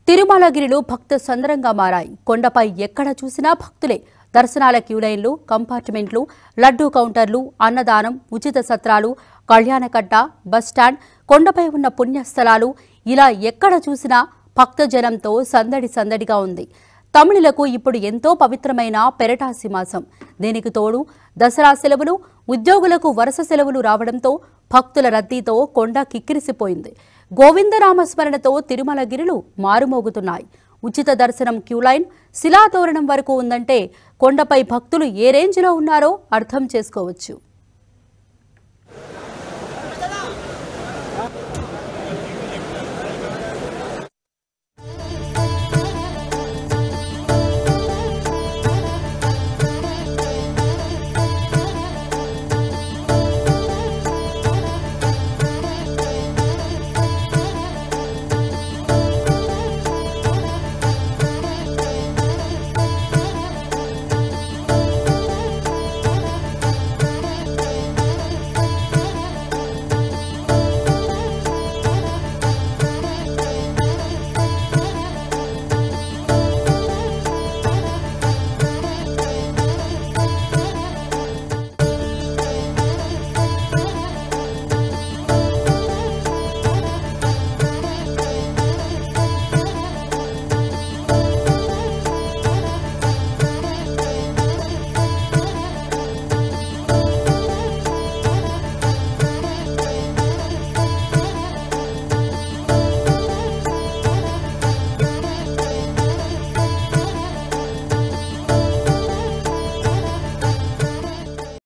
తిరుమలగిరిలో భక్త సందరంగా మారాయి కొండపై ఎక్కడ చూసినా భక్తులే దర్శనాల క్యూలైన్లు కంపార్ట్మెంట్లు లడ్డూ కౌంటర్లు అన్నదానం ఉచిత సత్రాలు కళ్యాణకట్ట బస్టాండ్ కొండపై ఉన్న పుణ్యస్థలాలు ఇలా ఎక్కడ చూసినా భక్తజనంతో సందడి సందడిగా ఉంది తమిళులకు ఇప్పుడు ఎంతో పవిత్రమైన పెరటాసి మాసం దీనికి తోడు దసరా సెలవులు ఉద్యోగులకు వరుస సెలవులు రావడంతో భక్తుల రద్దీతో కొండ కిక్కిరిసిపోయింది గోవిందనామస్మరణతో తిరుమలగిరిలు మారుమోగుతున్నాయి ఉచిత దర్శనం క్యూలైన్ శిలాతోరణం వరకు ఉందంటే కొండపై భక్తులు ఏ రేంజ్లో ఉన్నారో అర్థం చేసుకోవచ్చు